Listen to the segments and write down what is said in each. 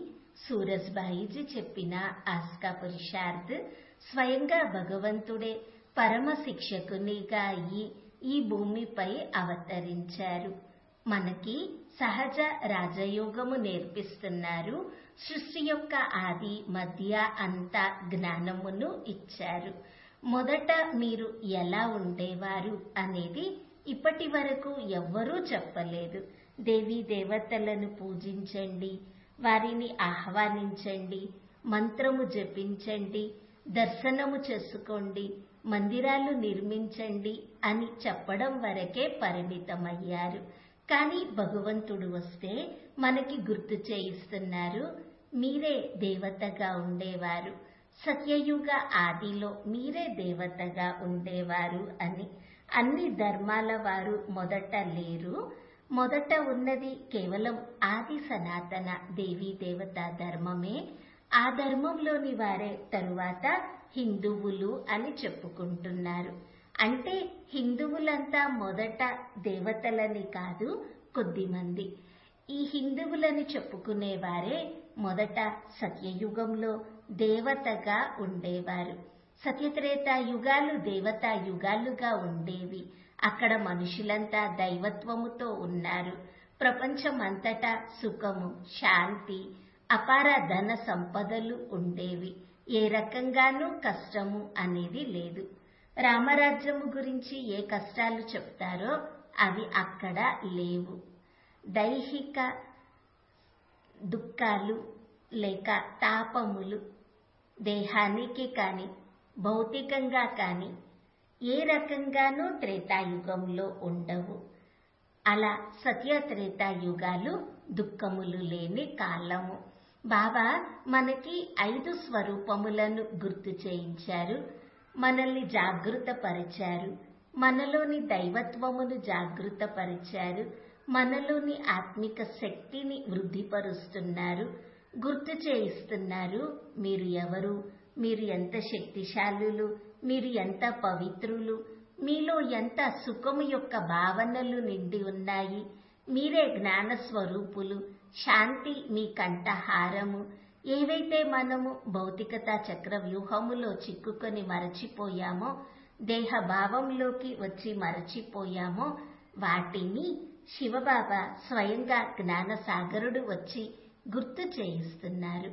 సూరజ్బాయిజీ చెప్పిన ఆస్కా పురుషార్థ్ స్వయంగా భగవంతుడే పరమ శిక్షకునిగా అయి ఈ భూమిపై అవతరించారు మనకి సహజ రాజయోగము నేర్పిస్తున్నారు సృష్టి యొక్క ఆది మధ్య అంత జ్ఞానమును ఇచ్చారు మొదట మీరు ఎలా ఉండేవారు అనేది ఇప్పటి వరకు ఎవ్వరూ చెప్పలేదు దేవీ దేవతలను పూజించండి వారిని ఆహ్వానించండి మంత్రము జపించండి దర్శనము చేసుకోండి మందిరాలు నిర్మించండి అని చెప్పడం వరకే పరిమితమయ్యారు కానీ భగవంతుడు వస్తే మనకి గుర్తు చేయిస్తున్నారు మీరే దేవతగా ఉండేవారు సత్యయుగ ఆదిలో మీరే దేవతగా ఉండేవారు అని అన్ని ధర్మాల వారు మొదట లేరు మొదట ఉన్నది కేవలం ఆది సనాతన దేవీ దేవత ధర్మమే ఆ ధర్మంలోని వారే తరువాత హిందువులు అని చెప్పుకుంటున్నారు అంటే హిందువులంతా మొదట దేవతలని కాదు కొద్దిమంది ఈ హిందువులని చెప్పుకునేవారే మొదట సత్యయుగంలో దేవతగా ఉండేవారు సత్యత్రేత యుగాలు దేవతా యుగాలుగా ఉండేవి అక్కడ మనుషులంతా దైవత్వముతో ఉన్నారు ప్రపంచమంతటా సుఖము శాంతి అపార ధన సంపదలు ఉండేవి ఏ రకంగానూ కష్టము అనేది లేదు రామరాజ్యము గురించి ఏ కష్టాలు చెప్తారో అవి అక్కడ లేవు దైహిక దుఃఖాలు లేక తాపములు దేహానికి కాని భౌతికంగా కాని ఏ రకంగానూ త్రేతాయుగంలో ఉండవు అలా సత్య త్రేతాయుగాలు దుఃఖములు లేని కాలము బాబా మనకి ఐదు స్వరూపములను గుర్తు చేయించారు మనల్ని జాగృతపరిచారు మనలోని దైవత్వమును జాగృతపరిచారు మనలోని ఆత్మిక శక్తిని వృద్ధిపరుస్తున్నారు గుర్తు చేయిస్తున్నారు మీరు ఎవరు మీరు ఎంత శక్తిశాలులు మీరు ఎంత పవిత్రులు మీలో ఎంత సుఖము యొక్క భావనలు నిండి ఉన్నాయి మీరే జ్ఞాన స్వరూపులు శాంతి మీ కంఠహారము ఏవైతే మనము భౌతికత చక్ర వ్యూహములో చిక్కుకొని మరచిపోయామో దేహ భావంలోకి వచ్చి మరచిపోయామో వాటిని శివబాబా స్వయంగా జ్ఞాన సాగరుడు వచ్చి గుర్తు చేయిస్తున్నారు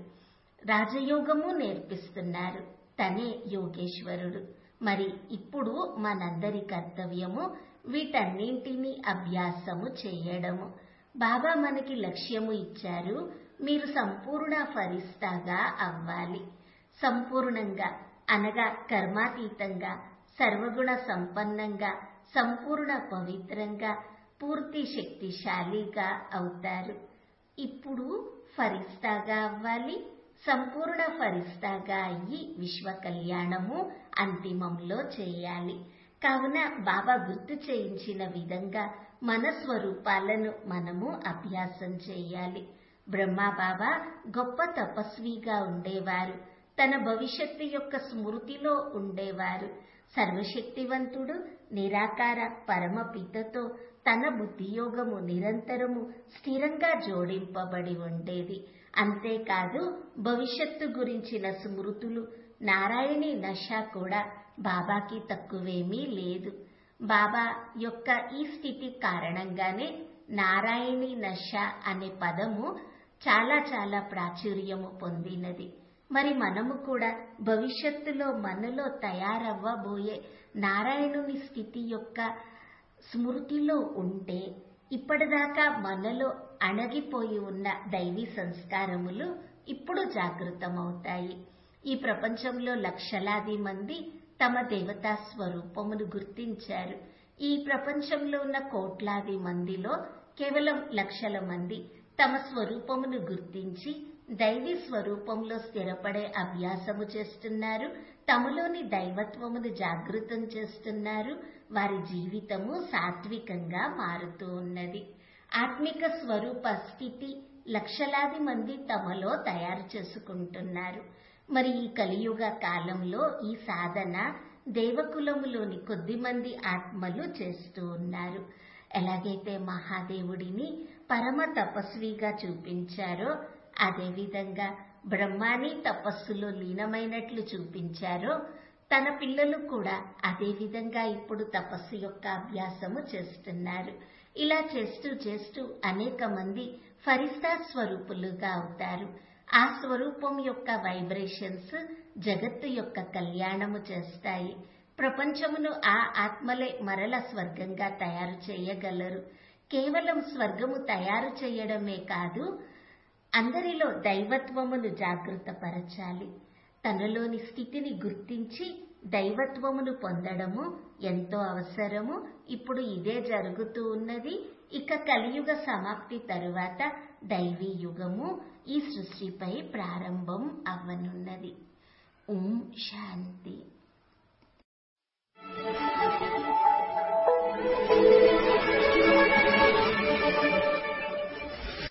రాజయోగము నేర్పిస్తున్నారు తనే యోగేశ్వరుడు మరి ఇప్పుడు మనందరి కర్తవ్యము వీటన్నింటినీ అభ్యాసము చేయడము బాబా మనకి లక్ష్యము ఇచ్చారు మీరు సంపూర్ణ ఫరిస్తాగా అవ్వాలి సంపూర్ణంగా అనగా కర్మాతీతంగా సర్వగుణ సంపన్నంగా సంపూర్ణ పవిత్రంగా పూర్తి శక్తిశాలిగా అవుతారు ఇప్పుడు ఫరిస్తాగా అవ్వాలి సంపూర్ణ ఫరిస్తాగా అయ్యి విశ్వ కళ్యాణము అంతిమంలో చేయాలి కావున బాబా గుర్తు చేయించిన విధంగా మన స్వరూపాలను మనము అభ్యాసం చేయాలి బ్రహ్మ బాబా గొప్ప తపస్విగా ఉండేవారు తన భవిష్యత్తు యొక్క స్మృతిలో ఉండేవారు సర్వశక్తివంతుడు నిరాకార పరమపితతో తన బుద్ధియోగము నిరంతరము స్థిరంగా జోడింపబడి ఉండేది అంతేకాదు భవిష్యత్తు గురించిన స్మృతులు నారాయణి నష కూడా బాబాకి తక్కువేమీ లేదు బాబా యొక్క ఈ స్థితి కారణంగానే నారాయణి నష అనే పదము చాలా చాలా ప్రాచుర్యము పొందినది మరి మనము కూడా భవిష్యత్తులో మనలో తయారవ్వబోయే నారాయణుని స్థితి యొక్క స్మృతిలో ఉంటే ఇప్పటిదాకా మనలో అణగిపోయి ఉన్న దైవీ సంస్కారములు ఇప్పుడు జాగృతమవుతాయి ఈ ప్రపంచంలో లక్షలాది మంది తమ దేవతా స్వరూపమును గుర్తించారు ఈ ప్రపంచంలో ఉన్న కోట్లాది మందిలో కేవలం లక్షల మంది తమ స్వరూపమును గుర్తించి దైవీ స్వరూపంలో స్థిరపడే అభ్యాసము చేస్తున్నారు తమలోని దైవత్వమును జాగృతం చేస్తున్నారు వారి జీవితము సాత్వికంగా మారుతూ ఉన్నది ఆత్మిక స్వరూప స్థితి లక్షలాది మంది తమలో తయారు చేసుకుంటున్నారు మరి ఈ కలియుగ కాలంలో ఈ సాధన దేవకులములోని కొద్దిమంది ఆత్మలు చేస్తూ ఉన్నారు ఎలాగైతే మహాదేవుడిని పరమ తపస్విగా చూపించారో అదేవిధంగా బ్రహ్మాని తపస్సులో లీనమైనట్లు చూపించారో తన పిల్లలు కూడా అదే విధంగా ఇప్పుడు తపస్సు యొక్క అభ్యాసము చేస్తున్నారు ఇలా చేస్తూ చేస్తూ అనేక మంది ఫరిస్తా స్వరూపులుగా అవుతారు ఆ స్వరూపం యొక్క వైబ్రేషన్స్ జగత్తు యొక్క కళ్యాణము చేస్తాయి ప్రపంచమును ఆ ఆత్మలే మరల స్వర్గంగా తయారు చేయగలరు కేవలం స్వర్గము తయారు చేయడమే కాదు అందరిలో దైవత్వమును జాగృతపరచాలి తనలోని స్థితిని గుర్తించి దైవత్వమును పొందడము ఎంతో అవసరము ఇప్పుడు ఇదే జరుగుతూ ఉన్నది ఇక కలియుగ సమాప్తి తరువాత దైవీ యుగము ఈ సృష్టిపై ప్రారంభం అవ్వనున్నది ఓం శాంతి